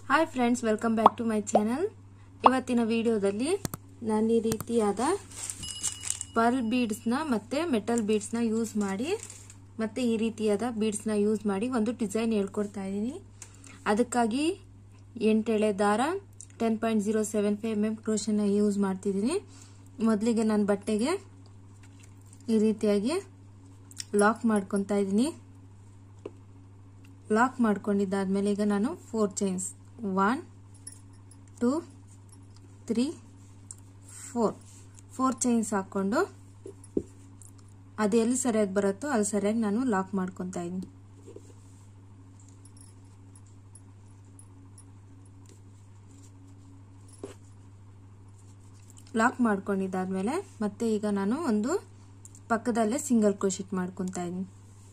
hi friends welcome back to my channel ಇವತ್ತಿನ ವಿಡಿಯೋದಲ್ಲಿ ನಾನು ಈ ರೀತಿಯಾದ ಪರ್ಲ್ ಬೀಡ್ಸ್ನ ಮತ್ತು ಮೆಟಲ್ ಬೀಡ್ಸ್ನ ಯೂಸ್ ಮಾಡಿ ಮತ್ತು ಈ ರೀತಿಯಾದ ಬೀಡ್ಸ್ನ ಯೂಸ್ ಮಾಡಿ ಒಂದು ಡಿಸೈನ್ ಹೇಳ್ಕೊಡ್ತಾ ಇದ್ದೀನಿ ಅದಕ್ಕಾಗಿ ಎಂಟೆಳೆ ದಾರ ten point zero seven five M M ಕ್ರೋಶನ್ನ ಯೂಸ್ ಮಾಡ್ತಿದ್ದೀನಿ ಮೊದಲಿಗೆ ನಾನು ಬಟ್ಟೆಗೆ ಈ ರೀತಿಯಾಗಿ ಲಾಕ್ ಮಾಡ್ಕೊತಾ ಇದ್ದೀನಿ ಲಾಕ್ ಮಾಡ್ಕೊಂಡಿದ್ದಾದ್ಮೇಲೆ ಈಗ ನಾನು four chains one two three four four chains ಹಾಕ್ಕೊಂಡು ಅದು ಎಲ್ಲಿ ಸರಿಯಾಗಿ ಬರುತ್ತೋ ಅಲ್ಲಿ ಸರಿಯಾಗಿ ನಾನು ಲಾಕ್ ಮಾಡ್ಕೊತಾ ಇದ್ದೀನಿ ಲಾಕ್ ಮಾಡ್ಕೊಂಡಿದ್ದಾದ್ಮೇಲೆ ಮತ್ತೆ ಈಗ ನಾನು ಒಂದು ಪಕ್ಕದಲ್ಲೇ ಸಿಂಗಲ್ ಕ್ರೋಶಿಟ್ ಮಾಡ್ಕೊತಾ ಇದ್ದೀನಿ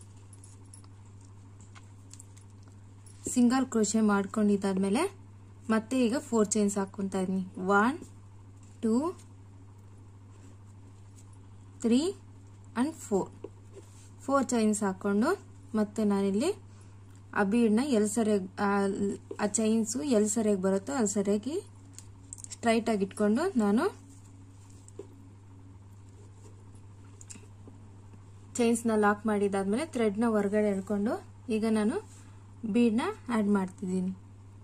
ಸಿಂಗಲ್ ಕ್ರೋಶೆ ಮಾಡ್ಕೊಂಡಿದ್ದಾದ್ಮೇಲೆ ಮತ್ತೆ ಈಗ ಫೋರ್ ಚೈನ್ಸ್ ಹಾಕ್ಕೊತಾ ಇದ್ದೀನಿ one two three and four four chains ಹಾಕ್ಕೊಂಡು ಮತ್ತೆ ನಾನಿಲ್ಲಿ ಆ ಬೀಡನ್ನ ಎಲ್ಲಿ ಸರಿಯಾಗಿ ಆ ಚೈನ್ಸು ಎಲ್ಲಿ ಸರಿಯಾಗಿ ಬರುತ್ತೋ ಅಲ್ಲಿ ಸರಿಯಾಗಿ ಸ್ಟ್ರೈಟಾಗಿ ಇಟ್ಕೊಂಡು ನಾನು ಚೈನ್ಸ್ನ ಲಾಕ್ ಮಾಡಿದಾದ್ಮೇಲೆ ಥ್ರೆಡ್ನ ಹೊರಗಡೆ ಎಳ್ಕೊಂಡು ಈಗ ನಾನು ಬೀಡ್ನ ಆ್ಯಡ್ ಮಾಡ್ತಿದ್ದೀನಿ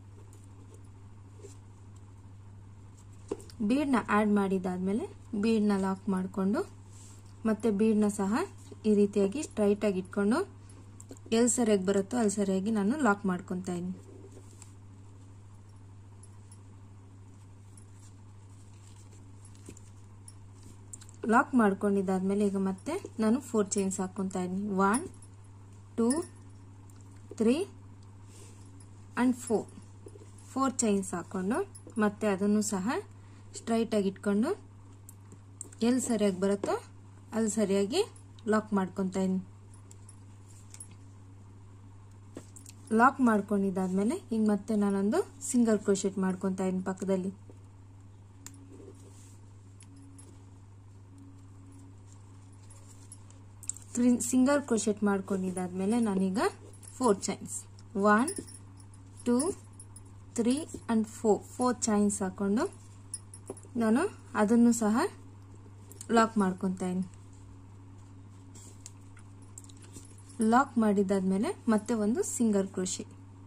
ಬೀಡ್ನ ಆ್ಯಡ್ ಮಾಡಿದಾದ್ಮೇಲೆ ಬೀಡ್ನ ಲಾಕ್ ಮಾಡಿಕೊಂಡು ಮತ್ತೆ ಬೀಡ್ನ ಸಹ ಈ ರೀತಿಯಾಗಿ ಸ್ಟ್ರೈಟಾಗಿ ಇಟ್ಕೊಂಡು ಎಲ್ಲಿ ಸರಿಯಾಗಿ ಬರುತ್ತೋ ಅಲ್ಲಿ ಸರಿಯಾಗಿ ನಾನು ಲಾಕ್ ಮಾಡ್ಕೊತಾ ಇದ್ದೀನಿ ಲಾಕ್ ಮಾಡ್ಕೊಂಡಿದ್ದಾದ್ಮೇಲೆ ಈಗ ಮತ್ತೆ ನಾನು ಫೋರ್ ಚೈನ್ಸ್ ಹಾಕ್ಕೊತಾ ಇದ್ದೀನಿ one two three and four four chains ಹಾಕ್ಕೊಂಡು ಮತ್ತೆ ಅದನ್ನು ಸಹ ಸ್ಟ್ರೈಟಾಗಿ ಇಟ್ಕೊಂಡು ಎಲ್ಲಿ ಸರಿಯಾಗಿ ಬರುತ್ತೋ ಅಲ್ಲಿ ಸರಿಯಾಗಿ ಲಾಕ್ ಮಾಡ್ಕೊತಾ ಇದ್ದೀನಿ ಲಾಕ್ ಮಾಡ್ಕೊಂಡಿದ್ದಾದ್ಮೇಲೆ ಈಗ ಮತ್ತೆ ನಾನೊಂದು ಸಿಂಗಲ್ ಕ್ರೋಶೆಟ್ ಮಾಡ್ಕೊತಾ ಇದ್ದೀನಿ ಪಕ್ಕದಲ್ಲಿ ಸಿಂಗಲ್ ಕ್ರೋಶೆಟ್ ಮಾಡ್ಕೊಂಡಿದ್ದಾದ್ಮೇಲೆ ನಾನೀಗ four chains one two three and four four chains ಹಾಕ್ಕೊಂಡು ನಾನು ಅದನ್ನು ಸಹ ಲಾಕ್ ಮಾಡ್ಕೊತಾ ಇದ್ದೀನಿ ಲಾಕ್ ಮಾಡಿದಾದ್ಮೇಲೆ ಮತ್ತೆ ಒಂದು ಸಿಂಗಲ್ ಕ್ರೋಶೆ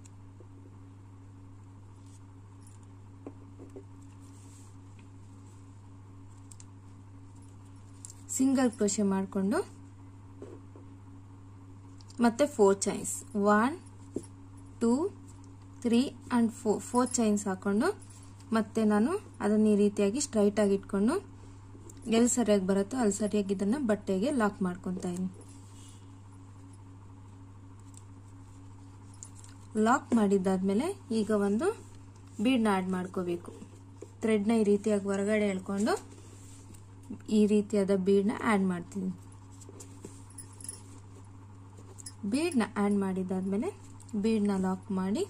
ಸಿಂಗಲ್ ಕ್ರೋಶೆ ಮಾಡಿಕೊಂಡು ಮತ್ತೆ four chains one two three and four four chains ಹಾಕ್ಕೊಂಡು ಮತ್ತೆ ನಾನು ಅದನ್ನು ಈ ರೀತಿಯಾಗಿ ಸ್ಟ್ರೈಟಾಗಿ ಇಟ್ಕೊಂಡು ಎಲ್ಲಿ ಸರಿಯಾಗಿ ಬರುತ್ತೋ ಅಲ್ಲಿ ಸರಿಯಾಗಿ ಇದನ್ನು ಬಟ್ಟೆಗೆ ಲಾಕ್ ಮಾಡ್ಕೊತಾ ಇದ್ದೀನಿ ಲಾಕ್ ಮಾಡಿದ್ದಾದ್ಮೇಲೆ ಈಗ ಒಂದು ಬೀಡ್ನ ಆ್ಯಡ್ ಮಾಡ್ಕೋಬೇಕು ಥ್ರೆಡ್ನ ಈ ರೀತಿಯಾಗಿ ಹೊರಗಡೆ ಎಳ್ಕೊಂಡು ಈ ರೀತಿಯಾದ ಬೀಡ್ನ ಆ್ಯಡ್ ಮಾಡ್ತೀನಿ ಬೀಡ್ನ ಆ್ಯಡ್ ಮಾಡಿದಾದ್ಮೇಲೆ ಬೀಡ್ನ ಲಾಕ್ ಮಾಡಿ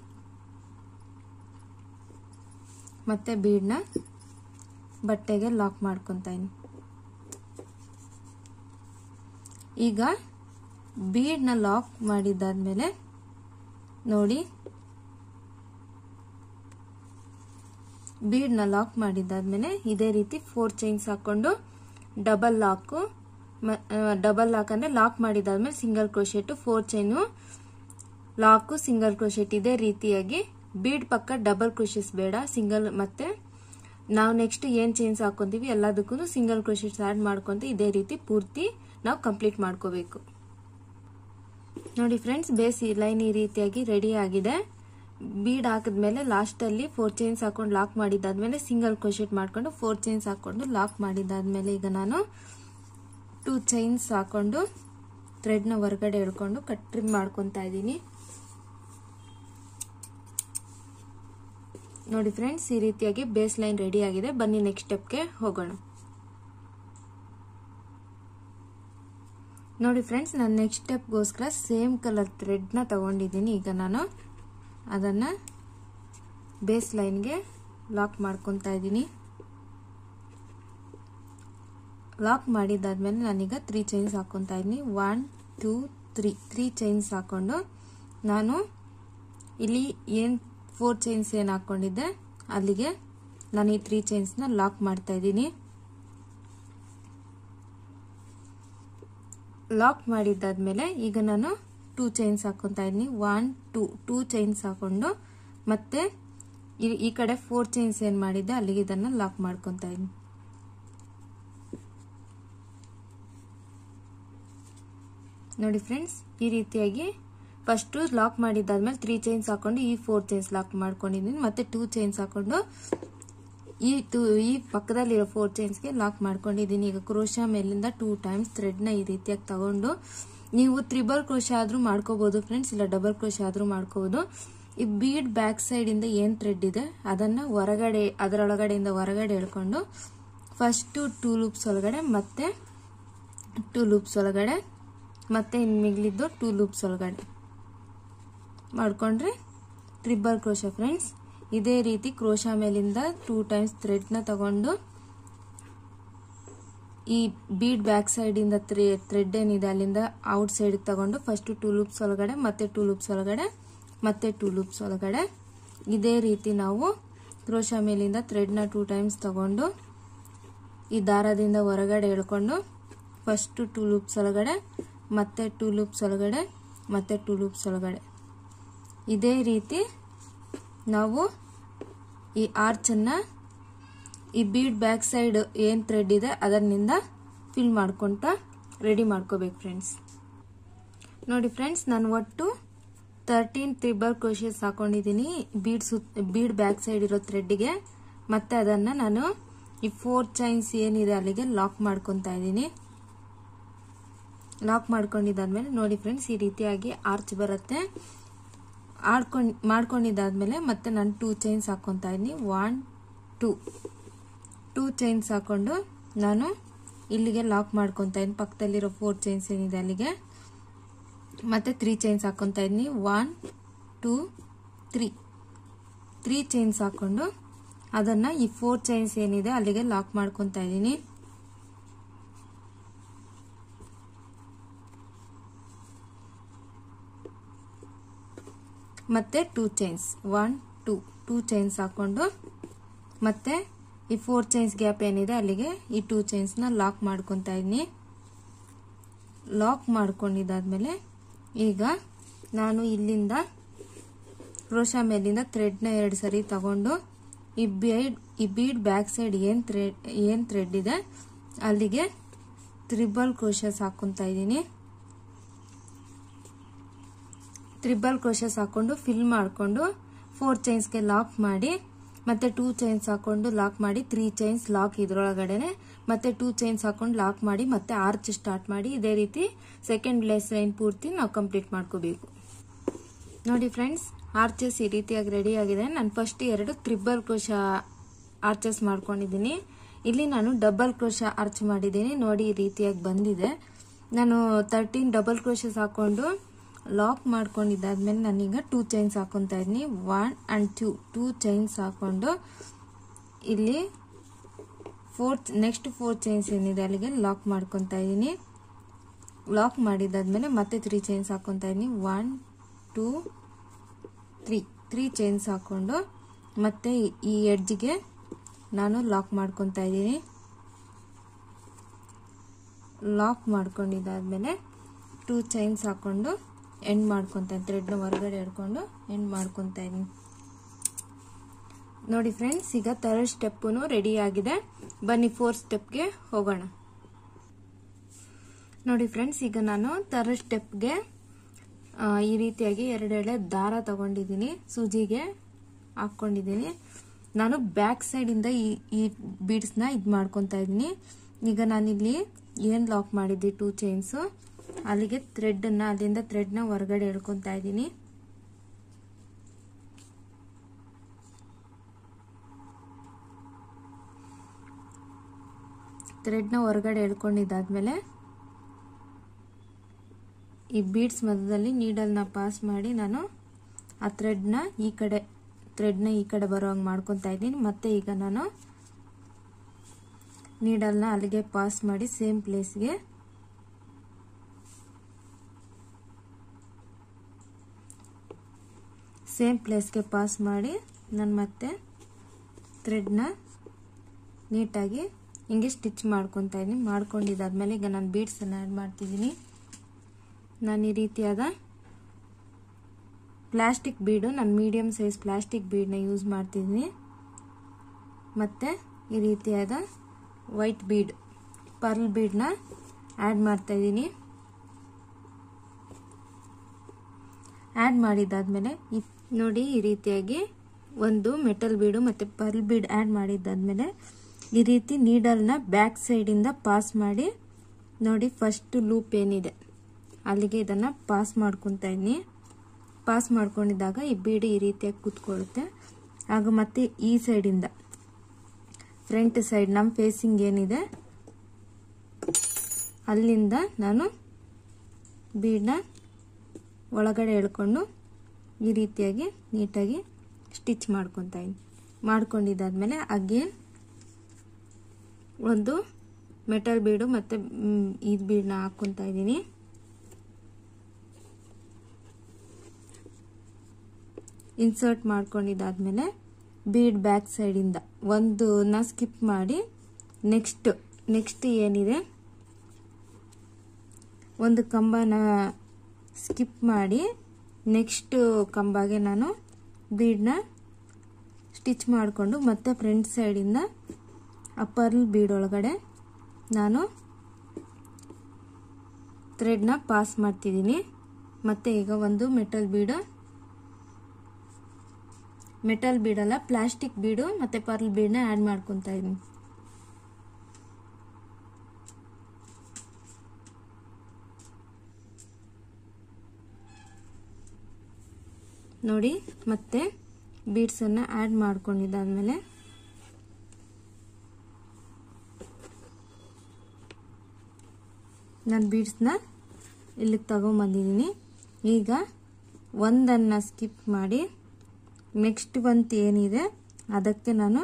ಮತ್ತೆ ಬೀಡ್ನ ಬಟ್ಟೆಗೆ ಲಾಕ್ ಮಾಡ್ಕೊತಾ ಇದ್ದೀನಿ ಈಗ ಬೀಡ್ನ ಲಾಕ್ ಮಾಡಿದಾದ್ಮೇಲೆ ನೋಡಿ ಬೀಡ್ನ ಲಾಕ್ ಮಾಡಿದಾದ್ಮೇಲೆ ಇದೇ ರೀತಿ ಫೋರ್ ಚೈನ್ಸ್ ಹಾಕೊಂಡು ಡಬಲ್ ಲಾಕು ಡಬಲ್ ಲಾಕ್ ಅಂದರೆ ಲಾಕ್ ಮಾಡಿದಾದ್ಮೇಲೆ single crochet four chain lock single crochet ಇದೇ ರೀತಿಯಾಗಿ ಬೀಡ್ ಪಕ್ಕ ಡಬಲ್ ಕ್ರೋಶೆಸ್ ಬೇಡ ಸಿಂಗಲ್ ಮತ್ತೆ ನಾವು ನೆಕ್ಸ್ಟ್ ಏನು ಚೈನ್ಸ್ ಹಾಕೊಂತೀವಿ ಎಲ್ಲದಕ್ಕೂ ಸಿಂಗಲ್ ಕ್ರೋಶೆಟ್ಸ್ ಆ್ಯಡ್ ಮಾಡ್ಕೊಂತ ಇದೇ ರೀತಿ ಪೂರ್ತಿ ನಾವು ಕಂಪ್ಲೀಟ್ ಮಾಡ್ಕೋಬೇಕು ನೋಡಿ ಫ್ರೆಂಡ್ಸ್ ಬೇಸ್ ಲೈನ್ ಈ ರೀತಿಯಾಗಿ ರೆಡಿ ಆಗಿದೆ ಬೀಡ್ ಹಾಕಿದ್ಮೇಲೆ ಲಾಸ್ಟಲ್ಲಿ ಫೋರ್ ಚೈನ್ಸ್ ಹಾಕೊಂಡು ಲಾಕ್ ಮಾಡಿದ್ದಾದ್ಮೇಲೆ ಸಿಂಗಲ್ ಕ್ರೋಶೆಟ್ ಮಾಡ್ಕೊಂಡು ಫೋರ್ ಚೈನ್ಸ್ ಹಾಕೊಂಡು ಲಾಕ್ ಮಾಡಿದ್ದಾದ್ಮೇಲೆ ಈಗ ನಾನು ಟೂ ಚೈನ್ಸ್ ಹಾಕೊಂಡು ಥ್ರೆಡ್ನ ಹೊರಗಡೆ ಎಳ್ಕೊಂಡು ಕಟ್ ಟ್ರಿಮ್ ಮಾಡ್ಕೊತಾ ಇದ್ದೀನಿ ನೋಡಿ ಫ್ರೆಂಡ್ಸ್ ಈ ರೀತಿಯಾಗಿ ಬೇಸ್ ಲೈನ್ ರೆಡಿ ಆಗಿದೆ ಬನ್ನಿ ನೆಕ್ಸ್ಟ್ ಸ್ಟೆಪ್ಗೆ ಹೋಗೋಣ ನೋಡಿ ಫ್ರೆಂಡ್ಸ್ ನಾನು ನೆಕ್ಸ್ಟ್ ಸ್ಟೆಪ್ಗೋಸ್ಕರ ಸೇಮ್ ಕಲರ್ ಥ್ರೆಡ್ನ ತಗೊಂಡಿದ್ದೀನಿ ಈಗ ನಾನು ಅದನ್ನು ಬೇಸ್ ಲೈನ್ಗೆ ಲಾಕ್ ಮಾಡ್ಕೊತಾ ಇದ್ದೀನಿ ಲಾಕ್ ಮಾಡಿದ್ದಾದ್ಮೇಲೆ ನಾನೀಗ ತ್ರೀ ಚೈನ್ಸ್ ಹಾಕ್ಕೊತಾ ಇದ್ದೀನಿ one two three three chains ಹಾಕ್ಕೊಂಡು ನಾನು ಇಲ್ಲಿ ಏನು ಫೋರ್ ಚೈನ್ಸ್ ಏನು ಹಾಕ್ಕೊಂಡಿದ್ದೆ ಅಲ್ಲಿಗೆ ನಾನು ಈ ತ್ರೀ ಚೈನ್ಸ್ನ ಲಾಕ್ ಮಾಡ್ತಾ ಇದ್ದೀನಿ ಲಾಕ್ ಮಾಡಿದ್ದಾದ್ಮೇಲೆ ಈಗ ನಾನು ಟೂ ಚೈನ್ಸ್ ಹಾಕೊತಾ ಇದ್ದೀನಿ ಒನ್ ಟೂ ಟೂ ಚೈನ್ಸ್ ಹಾಕೊಂಡು ಮತ್ತೆ ಈ ಕಡೆ ಫೋರ್ ಚೈನ್ಸ್ ಏನು ಮಾಡಿದ್ದೆ ಅಲ್ಲಿಗೆ ಇದನ್ನು ಲಾಕ್ ಮಾಡ್ಕೊತಾ ಇದ್ದೀನಿ ನೋಡಿ ಫ್ರೆಂಡ್ಸ್ ಈ ರೀತಿಯಾಗಿ ಫಸ್ಟು ಲಾಕ್ ಮಾಡಿದ್ದಾದ್ಮೇಲೆ ತ್ರೀ ಚೈನ್ಸ್ ಹಾಕೊಂಡು ಈ ಫೋರ್ ಚೈನ್ಸ್ ಲಾಕ್ ಮಾಡ್ಕೊಂಡಿದ್ದೀನಿ ಮತ್ತೆ ಟೂ ಚೈನ್ಸ್ ಹಾಕೊಂಡು ಈ ಟೂ ಈ ಪಕ್ಕದಲ್ಲಿರೋ ಫೋರ್ ಚೈನ್ಸ್ಗೆ ಲಾಕ್ ಮಾಡ್ಕೊಂಡಿದ್ದೀನಿ ಈಗ ಕ್ರೋಶಾ ಮೇಲಿಂದ ಟೂ ಟೈಮ್ಸ್ ಥ್ರೆಡ್ನ ಈ ರೀತಿಯಾಗಿ ತಗೊಂಡು ನೀವು ತ್ರಿಬಲ್ ಕ್ರೋಶ ಆದರೂ ಮಾಡ್ಕೋಬಹುದು ಫ್ರೆಂಡ್ಸ್ ಇಲ್ಲ ಡಬಲ್ ಕ್ರೋಶ ಆದರೂ ಮಾಡ್ಕೋಬಹುದು ಈ ಬೀಡ್ ಬ್ಯಾಕ್ ಸೈಡಿಂದ ಏನು ಥ್ರೆಡ್ ಇದೆ ಅದನ್ನು ಹೊರಗಡೆ ಅದರೊಳಗಡೆಯಿಂದ ಹೊರಗಡೆ ಎಳ್ಕೊಂಡು ಫಸ್ಟು ಟೂ ಲೂಪ್ಸ್ ಒಳಗಡೆ ಮತ್ತೆ ಟೂ ಲೂಪ್ಸ್ ಒಳಗಡೆ ಮತ್ತೆ ಇನ್ನು ಮಿಗಿಲಿದ್ದು ಟೂ ಲೂಪ್ಸ್ ಒಳಗಡೆ ಮಾಡ್ಕೊಂಡ್ರೆ ಟ್ರಿಬಲ್ ಕ್ರೋಶ ಫ್ರೆಂಡ್ಸ್ ಇದೇ ರೀತಿ ಕ್ರೋಶ ಮೇಲಿಂದ ಟೂ ಟೈಮ್ಸ್ ಥ್ರೆಡ್ನ ತಗೊಂಡು ಈ ಬೀಡ್ ಬ್ಯಾಕ್ ಸೈಡಿಂದ ತ್ರೆ ಥ್ರೆಡ್ ಏನಿದೆ ಅಲ್ಲಿಂದ ಔಟ್ ಸೈಡ್ ತಗೊಂಡು ಫಸ್ಟ್ ಟೂ ಲೂಪ್ಸ್ ಒಳಗಡೆ ಮತ್ತೆ ಟೂ ಲೂಪ್ಸ್ ಒಳಗಡೆ ಮತ್ತೆ ಟೂ ಲೂಪ್ಸ್ ಒಳಗಡೆ ಇದೇ ರೀತಿ ನಾವು ಕ್ರೋಶ ಮೇಲಿಂದ ಥ್ರೆಡ್ನ ಟೂ ಟೈಮ್ಸ್ ತಗೊಂಡು ಈ ದಾರದಿಂದ ಹೊರಗಡೆ ಎಳ್ಕೊಂಡು ಫಸ್ಟ್ ಟೂ ಲೂಪ್ಸ್ ಒಳಗಡೆ ಮತ್ತೆ ಟೂ ಲೂಪ್ಸ್ ಒಳಗಡೆ ಮತ್ತೆ ಟೂ ಲೂಪ್ಸ್ ಒಳಗಡೆ ಇದೇ ರೀತಿ ನಾವು ಈ ಆರ್ಚನ್ನು ಈ ಬೀಡ್ ಬ್ಯಾಕ್ ಸೈಡ್ ಏನು ಥ್ರೆಡ್ ಇದೆ ಅದರಿಂದ ಫಿಲ್ ಮಾಡ್ಕೊಂತ ರೆಡಿ ಮಾಡ್ಕೋಬೇಕು ಫ್ರೆಂಡ್ಸ್ ನೋಡಿ ಫ್ರೆಂಡ್ಸ್ ನಾನು ಒಟ್ಟು ತರ್ಟೀನ್ ತ್ರಿಬಲ್ ಕ್ರೋಶಸ್ ಹಾಕೊಂಡಿದ್ದೀನಿ ಬೀಡ್ ಸುತ್ ಬೀಡ್ ಬ್ಯಾಕ್ ಸೈಡ್ ಇರೋ ಥ್ರೆಡ್ಗೆ ಮತ್ತೆ ಅದನ್ನು ನಾನು ಈ ಫೋರ್ ಚೈನ್ಸ್ ಏನಿದೆ ಅಲ್ಲಿಗೆ ಲಾಕ್ ಮಾಡ್ಕೊತಾ ಇದ್ದೀನಿ ಲಾಕ್ ಮಾಡ್ಕೊಂಡಿದ್ದಾದ್ಮೇಲೆ ನೋಡಿ ಫ್ರೆಂಡ್ಸ್ ಈ ರೀತಿಯಾಗಿ ಆರ್ಚ್ ಬರುತ್ತೆ ಆಡ್ಕೊಂಡು ಮಾಡ್ಕೊಂಡಿದ್ದಾದ್ಮೇಲೆ ಮತ್ತೆ ನಾನು ಟೂ ಚೈನ್ಸ್ ಹಾಕ್ಕೊತಾ ಇದ್ದೀನಿ ಒನ್ ಟೂ ಟೂ ಚೈನ್ಸ್ ಹಾಕೊಂಡು ನಾನು ಇಲ್ಲಿಗೆ ಲಾಕ್ ಮಾಡ್ಕೊತಾ ಇದ್ದೀನಿ ಪಕ್ಕದಲ್ಲಿರೋ ಫೋರ್ ಚೈನ್ಸ್ ಏನಿದೆ ಅಲ್ಲಿಗೆ ಮತ್ತೆ ತ್ರೀ ಚೈನ್ಸ್ ಹಾಕ್ಕೊತಾ ಇದ್ದೀನಿ one two three three chains ಹಾಕೊಂಡು ಅದನ್ನು ಈ ಫೋರ್ ಚೈನ್ಸ್ ಏನಿದೆ ಅಲ್ಲಿಗೆ ಲಾಕ್ ಮಾಡ್ಕೊತಾ ಇದ್ದೀನಿ ಮತ್ತೆ two chains one two two chains ಹಾಕೊಂಡು ಮತ್ತೆ ಈ ಫೋರ್ ಚೈನ್ಸ್ ಗ್ಯಾಪ್ ಏನಿದೆ ಅಲ್ಲಿಗೆ ಈ ಟೂ ಚೈನ್ಸ್ನ ಲಾಕ್ ಮಾಡ್ಕೊತಾ ಇದ್ದೀನಿ ಲಾಕ್ ಮಾಡ್ಕೊಂಡಿದ್ದಾದ್ಮೇಲೆ ಈಗ ನಾನು ಇಲ್ಲಿಂದ ಕ್ರೋಶ ಮೇಲಿಂದ ಥ್ರೆಡ್ನ ಎರಡು ಸರಿ ತಗೊಂಡು ಈ ಬೀಡ್ ಈ ಬೀಡ್ ಬ್ಯಾಕ್ ಸೈಡ್ ಏನು ಥ್ರೆಡ್ ಏನು ಥ್ರೆಡ್ ಇದೆ ಅಲ್ಲಿಗೆ ತ್ರಿಬಲ್ ಕ್ರೋಶಸ್ ಹಾಕ್ಕೊತಾ ಇದ್ದೀನಿ ತ್ರಿಬಲ್ ಕ್ರೋಶಸ್ ಹಾಕೊಂಡು ಫಿಲ್ ಮಾಡಿಕೊಂಡು ಫೋರ್ ಚೈನ್ಸ್ಗೆ ಲಾಕ್ ಮಾಡಿ ಮತ್ತೆ ಟೂ ಚೈನ್ಸ್ ಹಾಕೊಂಡು ಲಾಕ್ ಮಾಡಿ ತ್ರೀ ಚೈನ್ಸ್ ಲಾಕ್ ಇದ್ರೊಳಗಡೆನೆ ಮತ್ತೆ ಟೂ ಚೈನ್ಸ್ ಹಾಕೊಂಡು ಲಾಕ್ ಮಾಡಿ ಮತ್ತೆ ಆರ್ಚ್ ಸ್ಟಾರ್ಟ್ ಮಾಡಿ ಇದೇ ರೀತಿ ಸೆಕೆಂಡ್ ಲೇಸ್ ಲೈನ್ ಪೂರ್ತಿ ನಾವು ಕಂಪ್ಲೀಟ್ ಮಾಡ್ಕೋಬೇಕು ನೋಡಿ ಫ್ರೆಂಡ್ಸ್ ಆರ್ಚಸ್ ಈ ರೀತಿಯಾಗಿ ರೆಡಿ ಆಗಿದೆ ನಾನು ಫಸ್ಟ್ ಎರಡು ತ್ರಿಬಲ್ ಕ್ರೋಶ ಆರ್ಚಸ್ ಮಾಡ್ಕೊಂಡಿದ್ದೀನಿ ಇಲ್ಲಿ ನಾನು ಡಬಲ್ ಕ್ರೋಶ ಆರ್ಚ್ ಮಾಡಿದ್ದೀನಿ ನೋಡಿ ಈ ರೀತಿಯಾಗಿ ಬಂದಿದೆ ನಾನು ತರ್ಟೀನ್ ಡಬಲ್ ಕ್ರೋಶಸ್ ಹಾಕೊಂಡು ಲಾಕ್ ಮಾಡ್ಕೊಂಡಿದ್ದಾದ್ಮೇಲೆ ನಾನೀಗ ಟೂ ಚೈನ್ಸ್ ಹಾಕೊತಾ ಇದ್ದೀನಿ one and two two chains ಹಾಕೊಂಡು ಇಲ್ಲಿ ಫೋರ್ ನೆಕ್ಸ್ಟ್ ಫೋರ್ ಚೈನ್ಸ್ ಏನಿದೆ ಅಲ್ಲಿಗೆ ಲಾಕ್ ಮಾಡ್ಕೊತಾ ಇದ್ದೀನಿ ಲಾಕ್ ಮಾಡಿದ್ದಾದ್ಮೇಲೆ ಮತ್ತೆ ತ್ರೀ ಚೈನ್ಸ್ ಹಾಕೊತಾ ಇದ್ದೀನಿ one two three three chains ಹಾಕೊಂಡು ಮತ್ತೆ ಈ ಎಡ್ಜ್ಗೆ ನಾನು ಲಾಕ್ ಮಾಡ್ಕೊತಾ ಇದ್ದೀನಿ ಲಾಕ್ ಮಾಡ್ಕೊಂಡಿದ್ದಾದ್ಮೇಲೆ ಟೂ ಚೈನ್ಸ್ ಹಾಕೊಂಡು ಎಂಡ್ ಮಾಡ್ಕೊತಾ ಥ್ರೆಡ್ನ ಹೊರಗಡೆ ಹಿಡ್ಕೊಂಡು ಎಂಡ್ ಮಾಡ್ಕೊತಾ ಇದ್ದೀನಿ ನೋಡಿ ಫ್ರೆಂಡ್ಸ್ ಈಗ ಥರ್ಡ್ ಸ್ಟೆಪ್ಪು ರೆಡಿ ಆಗಿದೆ ಬನ್ನಿ ಫೋರ್ತ್ ಸ್ಟೆಪ್ಗೆ ಹೋಗೋಣ ನೋಡಿ ಫ್ರೆಂಡ್ಸ್ ಈಗ ನಾನು ಥರ್ಡ್ ಸ್ಟೆಪ್ಗೆ ಈ ರೀತಿಯಾಗಿ ಎರಡೆರಡೆ ದಾರ ತಗೊಂಡಿದ್ದೀನಿ ಸೂಜಿಗೆ ಹಾಕ್ಕೊಂಡಿದ್ದೀನಿ ನಾನು ಬ್ಯಾಕ್ ಸೈಡಿಂದ ಈ ಈ ಬೀಡ್ಸ್ನ ಇದು ಮಾಡ್ಕೊತಾ ಇದ್ದೀನಿ ಈಗ ನಾನಿಲ್ಲಿ ಏನು ಲಾಕ್ ಮಾಡಿದ್ದೆ ಟೂ ಚೈನ್ಸು ಅಲ್ಲಿಗೆ ಥ್ರೆಡ್ನ ಅಲ್ಲಿಂದ ಥ್ರೆಡ್ನ ಹೊರಗಡೆ ಎಳ್ಕೊತಾ ಇದ್ದೀನಿ ಥ್ರೆಡ್ನ ಹೊರಗಡೆ ಎಳ್ಕೊಂಡಿದ್ದಾದ್ಮೇಲೆ ಈ ಬೀಡ್ಸ್ ಮಧ್ಯದಲ್ಲಿ ನೀಡಲ್ನ ಪಾಸ್ ಮಾಡಿ ನಾನು ಆ ಥ್ರೆಡ್ನ ಈ ಕಡೆ ಥ್ರೆಡ್ನ ಈ ಕಡೆ ಬರೋ ಹಂಗೆ ಮಾಡ್ಕೊತಾ ಇದ್ದೀನಿ ಮತ್ತೆ ಈಗ ನಾನು ನೀಡಲ್ನ ಅಲ್ಲಿಗೆ ಪಾಸ್ ಮಾಡಿ ಸೇಮ್ ಪ್ಲೇಸ್ಗೆ ಸೇಮ್ ಪ್ಲೇಸ್ಗೆ ಪಾಸ್ ಮಾಡಿ ನಾನು ಮತ್ತೆ ಥ್ರೆಡ್ನ ನೀಟಾಗಿ ಹಿಂಗೆ ಸ್ಟಿಚ್ ಮಾಡ್ಕೊತಾ ಇದ್ದೀನಿ ಮಾಡ್ಕೊಂಡಿದ್ದಾದ್ಮೇಲೆ ಈಗ ನಾನು ಬೀಡ್ಸನ್ನು ಆ್ಯಡ್ ಮಾಡ್ತಿದ್ದೀನಿ ನಾನು ಈ ರೀತಿಯಾದ ಪ್ಲಾಸ್ಟಿಕ್ ಬೀಡು ನಾನು ಮೀಡಿಯಮ್ ಸೈಜ್ ಪ್ಲಾಸ್ಟಿಕ್ ಬೀಡನ್ನ ಯೂಸ್ ಮಾಡ್ತಿದ್ದೀನಿ ಮತ್ತು ಈ ರೀತಿಯಾದ ವೈಟ್ ಬೀಡ್ ಪರ್ಲ್ ಬೀಡನ್ನ ಆ್ಯಡ್ ಮಾಡ್ತಾಯಿದ್ದೀನಿ ಆ್ಯಡ್ ಮಾಡಿದ್ದಾದಮೇಲೆ ನೋಡಿ ಈ ರೀತಿಯಾಗಿ ಒಂದು ಮೆಟಲ್ ಬೀಡು ಮತ್ತು ಪರ್ಲ್ ಬೀಡ್ ಆ್ಯಡ್ ಮಾಡಿದ್ದಾದಮೇಲೆ ಈ ರೀತಿ ನೀಡಲ್ನ ಬ್ಯಾಕ್ ಸೈಡಿಂದ ಪಾಸ್ ಮಾಡಿ ನೋಡಿ ಫಸ್ಟ್ ಲೂಪ್ ಏನಿದೆ ಅಲ್ಲಿಗೆ ಇದನ್ನು ಪಾಸ್ ಮಾಡ್ಕೊತಾ ಇದ್ದೀನಿ ಪಾಸ್ ಮಾಡ್ಕೊಂಡಿದ್ದಾಗ ಈ ಬೀಡು ಈ ರೀತಿಯಾಗಿ ಕೂತ್ಕೊಳ್ಳುತ್ತೆ ಆಗ ಮತ್ತೆ ಈ ಸೈಡಿಂದ ಫ್ರಂಟ್ ಸೈಡ್ ನಮ್ಮ ಫೇಸಿಂಗ್ ಏನಿದೆ ಅಲ್ಲಿಂದ ನಾನು ಬೀಡನ್ನ ಒಳಗಡೆ ಎಳ್ಕೊಂಡು ಈ ರೀತಿಯಾಗಿ ನೀಟಾಗಿ ಸ್ಟಿಚ್ ಮಾಡ್ಕೊತಾ ಇದ್ದೀನಿ ಮಾಡ್ಕೊಂಡಿದ್ದಾದಮೇಲೆ ಅಗೇನ್ ಒಂದು ಮೆಟಲ್ ಬೀಡು ಮತ್ತು ಈ ಬೀಡನ್ನ ಹಾಕ್ಕೊತಾ ಇದ್ದೀನಿ ಇನ್ಸರ್ಟ್ ಮಾಡ್ಕೊಂಡಿದ್ದಾದಮೇಲೆ ಬೀಡ್ ಬ್ಯಾಕ್ ಸೈಡಿಂದ ಒಂದನ್ನ ಸ್ಕಿಪ್ ಮಾಡಿ ನೆಕ್ಸ್ಟ್ ನೆಕ್ಸ್ಟ್ ಏನಿದೆ ಒಂದು ಕಂಬನ ಸ್ಕಿಪ್ ಮಾಡಿ ನೆಕ್ಸ್ಟ್ ಕಂಬಗೆ ನಾನು ಬೀಡನ್ನ ಸ್ಟಿಚ್ ಮಾಡಿಕೊಂಡು ಮತ್ತೆ ಫ್ರಂಟ್ ಸೈಡಿಂದ ಆ ಪರ್ಲ್ ಬೀಡ್ ಒಳಗಡೆ ನಾನು ಥ್ರೆಡ್ನ ಪಾಸ್ ಮಾಡ್ತಿದ್ದೀನಿ ಮತ್ತು ಈಗ ಒಂದು ಮೆಟಲ್ ಬೀಡು ಮೆಟಲ್ ಬೀಡಲ್ಲ ಪ್ಲಾಸ್ಟಿಕ್ ಬೀಡು ಮತ್ತು ಪರ್ಲ್ ಬೀಡನ್ನ ಆ್ಯಡ್ ಮಾಡ್ಕೊತಾ ಇದ್ದೀನಿ ನೋಡಿ ಮತ್ತೆ ಬೀಡ್ಸನ್ನು ಆ್ಯಡ್ ಮಾಡ್ಕೊಂಡಿದ್ದಾದಮೇಲೆ ನಾನು ಬೀಡ್ಸ್ನ ಇಲ್ಲಿಗೆ ತಗೊಂಬಂದಿದ್ದೀನಿ ಈಗ ಒಂದನ್ನು ಸ್ಕಿಪ್ ಮಾಡಿ ನೆಕ್ಸ್ಟ್ ಬಂತು ಏನಿದೆ ಅದಕ್ಕೆ ನಾನು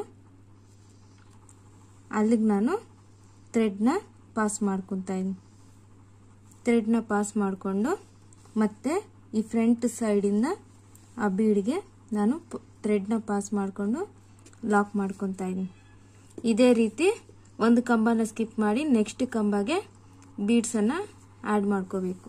ಅಲ್ಲಿಗೆ ನಾನು ಥ್ರೆಡ್ನ ಪಾಸ್ ಮಾಡ್ಕೊತಾ ಇದ್ದೀನಿ ಥ್ರೆಡ್ನ ಪಾಸ್ ಮಾಡಿಕೊಂಡು ಮತ್ತೆ ಈ ಫ್ರಂಟ್ ಸೈಡಿಂದ ಆ ಬೀಡ್ಗೆ ನಾನು ಥ್ರೆಡ್ನ ಪಾಸ್ ಮಾಡಿಕೊಂಡು ಲಾಕ್ ಮಾಡ್ಕೊತಾ ಇದ್ದೀನಿ ಇದೇ ರೀತಿ ಒಂದು ಕಂಬನ ಸ್ಕಿಪ್ ಮಾಡಿ ನೆಕ್ಸ್ಟ್ ಕಂಬಗೆ ಬೀಡ್ಸನ್ನು ಆ್ಯಡ್ ಮಾಡ್ಕೋಬೇಕು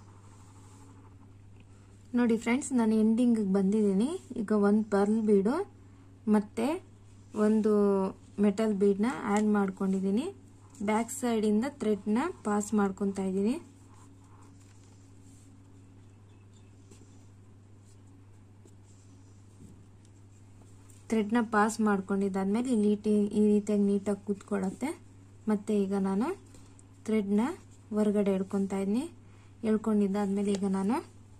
ನೋಡಿ ಫ್ರೆಂಡ್ಸ್ ನಾನು ಎಂಡಿಂಗಿಗೆ ಬಂದಿದ್ದೀನಿ ಈಗ ಒಂದು ಪರ್ಲ್ ಬೀಡು ಮತ್ತು ಒಂದು ಮೆಟಲ್ ಬೀಡನ್ನ ಆ್ಯಡ್ ಮಾಡ್ಕೊಂಡಿದ್ದೀನಿ ಬ್ಯಾಕ್ ಸೈಡಿಂದ ಥ್ರೆಡ್ನ ಪಾಸ್ ಮಾಡ್ಕೊತಾ ಇದ್ದೀನಿ ಥ್ರೆಡ್ನ ಪಾಸ್ ಮಾಡ್ಕೊಂಡಿದ್ದಾದ್ಮೇಲೆ ಈ ನೀಟಿ ಈ ರೀತಿಯಾಗಿ ನೀಟಾಗಿ ಕೂತ್ಕೊಳ್ಳುತ್ತೆ ಮತ್ತು ಈಗ ನಾನು ಥ್ರೆಡ್ನ ಹೊರಗಡೆ ಎಳ್ಕೊತಾ ಇದ್ದೀನಿ ಎಳ್ಕೊಂಡಿದ್ದಾದ್ಮೇಲೆ ಈಗ ನಾನು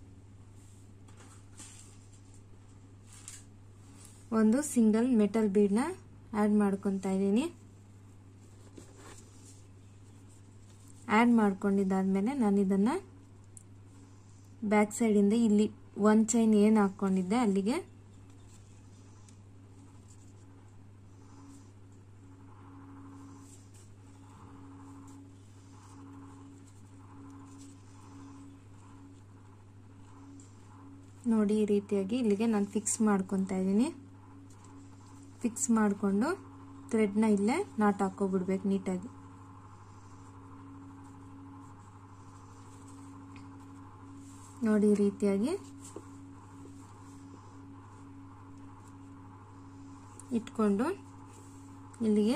ಒಂದು ಸಿಂಗಲ್ ಮೆಟಲ್ ಬೀಡ್ನ ಆ್ಯಡ್ ಮಾಡ್ಕೊತಾ ಇದ್ದೀನಿ ಆ್ಯಡ್ ಮಾಡ್ಕೊಂಡಿದ್ದಾದ್ಮೇಲೆ ನಾನು ಇದನ್ನು ಬ್ಯಾಕ್ ಸೈಡಿಂದ ಇಲ್ಲಿ ಒಂದು ಚೈನ್ ಏನು ಹಾಕ್ಕೊಂಡಿದ್ದೆ ಅಲ್ಲಿಗೆ ನೋಡಿ ಈ ರೀತಿಯಾಗಿ ಇಲ್ಲಿಗೆ ನಾನು ಫಿಕ್ಸ್ ಮಾಡ್ಕೊತಾ ಇದ್ದೀನಿ ಫಿಕ್ಸ್ ಮಾಡಿಕೊಂಡು ಥ್ರೆಡ್ನ ಇಲ್ಲೇ ನಾಟ್ ಹಾಕೋಬಿಡ್ಬೇಕು ನೀಟಾಗಿ ನೋಡಿ ಈ ರೀತಿಯಾಗಿ ಇಟ್ಕೊಂಡು ಇಲ್ಲಿಗೆ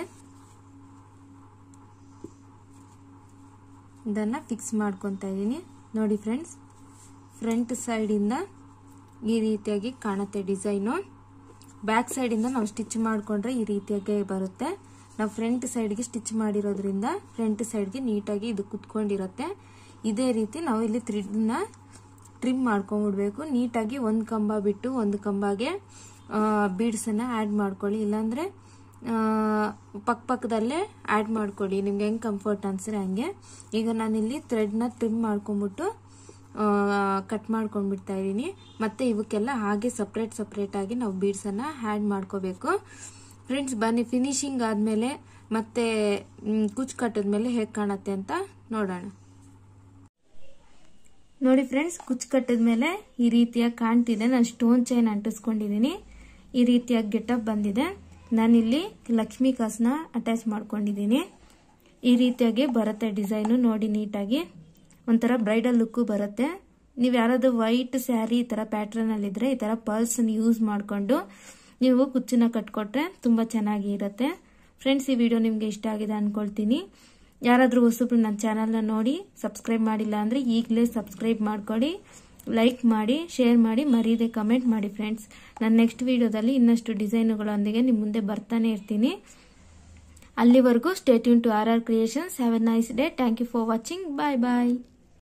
ಇದನ್ನು ಫಿಕ್ಸ್ ಮಾಡ್ಕೊತಾ ಇದ್ದೀನಿ ನೋಡಿ ಫ್ರೆಂಡ್ಸ್ ಫ್ರಂಟ್ ಸೈಡಿಂದ ಈ ರೀತಿಯಾಗಿ ಕಾಣುತ್ತೆ ಡಿಸೈನು ಬ್ಯಾಕ್ ಸೈಡಿಂದ ನಾವು ಸ್ಟಿಚ್ ಮಾಡಿಕೊಂಡ್ರೆ ಈ ರೀತಿಯಾಗಿ ಬರುತ್ತೆ ನಾವು ಫ್ರಂಟ್ ಸೈಡ್ಗೆ ಸ್ಟಿಚ್ ಮಾಡಿರೋದ್ರಿಂದ ಫ್ರಂಟ್ ಸೈಡ್ಗೆ ನೀಟಾಗಿ ಇದು ಕುತ್ಕೊಂಡಿರುತ್ತೆ ಇದೇ ರೀತಿ ನಾವು ಇಲ್ಲಿ ಥ್ರಿಡ್ನ ಟ್ರಿಮ್ ಮಾಡ್ಕೊಂಡ್ಬಿಡ್ಬೇಕು ನೀಟಾಗಿ ಒಂದು ಕಂಬ ಬಿಟ್ಟು ಒಂದು ಕಂಬಗೆ ಬೀಡ್ಸನ್ನು ಆ್ಯಡ್ ಮಾಡ್ಕೊಳ್ಳಿ ಇಲ್ಲಾಂದರೆ ಪಕ್ಕ ಪಕ್ಕದಲ್ಲೇ ಆ್ಯಡ್ ಮಾಡ್ಕೊಳ್ಳಿ ನಿಮ್ಗೆ ಹೆಂಗೆ ಕಂಫರ್ಟ್ ಅನ್ಸಿದ್ರೆ ಹಂಗೆ ಈಗ ನಾನಿಲ್ಲಿ ಥ್ರೆಡ್ನ ಟ್ರಿಮ್ ಮಾಡ್ಕೊಂಬಿಟ್ಟು ಕಟ್ ಮಾಡ್ಕೊಂಡ್ಬಿಡ್ತಾ ಇದ್ದೀನಿ ಮತ್ತು ಇವಕ್ಕೆಲ್ಲ ಹಾಗೆ ಸಪ್ರೇಟ್ ಸಪ್ರೇಟಾಗಿ ನಾವು ಬೀಡ್ಸನ್ನು ಆ್ಯಡ್ ಮಾಡ್ಕೋಬೇಕು ಫ್ರೆಂಡ್ಸ್ ಬನ್ನಿ ಫಿನಿಶಿಂಗ್ ಆದಮೇಲೆ ಮತ್ತೆ ಕುಚ್ ಕಟ್ಟಿದ್ಮೇಲೆ ಹೇಗೆ ಕಾಣುತ್ತೆ ಅಂತ ನೋಡೋಣ ನೋಡಿ ಫ್ರೆಂಡ್ಸ್ ಕುಚ್ಚು ಕಟ್ಟಿದ ಮೇಲೆ ಈ ರೀತಿಯಾಗಿ ಕಾಣ್ತಿದೆ ನಾನು ಸ್ಟೋನ್ ಚೈನ್ ಅಂಟಿಸ್ಕೊಂಡಿದ್ದೀನಿ ಈ ರೀತಿಯಾಗಿ ಗೆಟಪ್ ಬಂದಿದೆ ನಾನಿಲ್ಲಿ ಲಕ್ಷ್ಮೀ ಕಾಸನ್ನ ಅಟ್ಯಾಚ್ ಮಾಡ್ಕೊಂಡಿದ್ದೀನಿ ಈ ರೀತಿಯಾಗಿ ಬರುತ್ತೆ ಡಿಸೈನು ನೋಡಿ ನೀಟಾಗಿ ಒಂಥರ ಬ್ರೈಡಲ್ ಲುಕ್ಕು ಬರುತ್ತೆ ನೀವು ಯಾರಾದರೂ ವೈಟ್ ಸ್ಯಾರಿ ಈ ಥರ ಪ್ಯಾಟ್ರನಲ್ಲಿದ್ದರೆ ಈ ಥರ ಪರ್ಲ್ಸನ್ನು ಯೂಸ್ ಮಾಡಿಕೊಂಡು ನೀವು ಕುಚ್ಚನ್ನ ಕಟ್ಕೊಟ್ರೆ ತುಂಬ ಚೆನ್ನಾಗಿ ಇರುತ್ತೆ ಫ್ರೆಂಡ್ಸ್ ಈ ವಿಡಿಯೋ ನಿಮಗೆ ಇಷ್ಟ ಆಗಿದೆ ಅಂದ್ಕೊಳ್ತೀನಿ ಯಾರಾದರೂ ಹೊಸಬ್ರು ನನ್ನ ಚಾನಲ್ನ ನೋಡಿ ಸಬ್ಸ್ಕ್ರೈಬ್ ಮಾಡಿಲ್ಲ ಅಂದರೆ ಈಗಲೇ ಸಬ್ಸ್ಕ್ರೈಬ್ ಮಾಡ್ಕೊಳ್ಳಿ ಲೈಕ್ ಮಾಡಿ ಶೇರ್ ಮಾಡಿ ಮರೀದೆ ಕಮೆಂಟ್ ಮಾಡಿ ಫ್ರೆಂಡ್ಸ್ ನಾನು ನೆಕ್ಸ್ಟ್ ವಿಡಿಯೋದಲ್ಲಿ ಇನ್ನಷ್ಟು ಡಿಸೈನುಗಳೊಂದಿಗೆ ನಿಮ್ಮ ಮುಂದೆ ಬರ್ತಾನೆ ಇರ್ತೀನಿ ಅಲ್ಲಿವರೆಗೂ stay tuned to R R creations have a nice day thank you for watching bye bye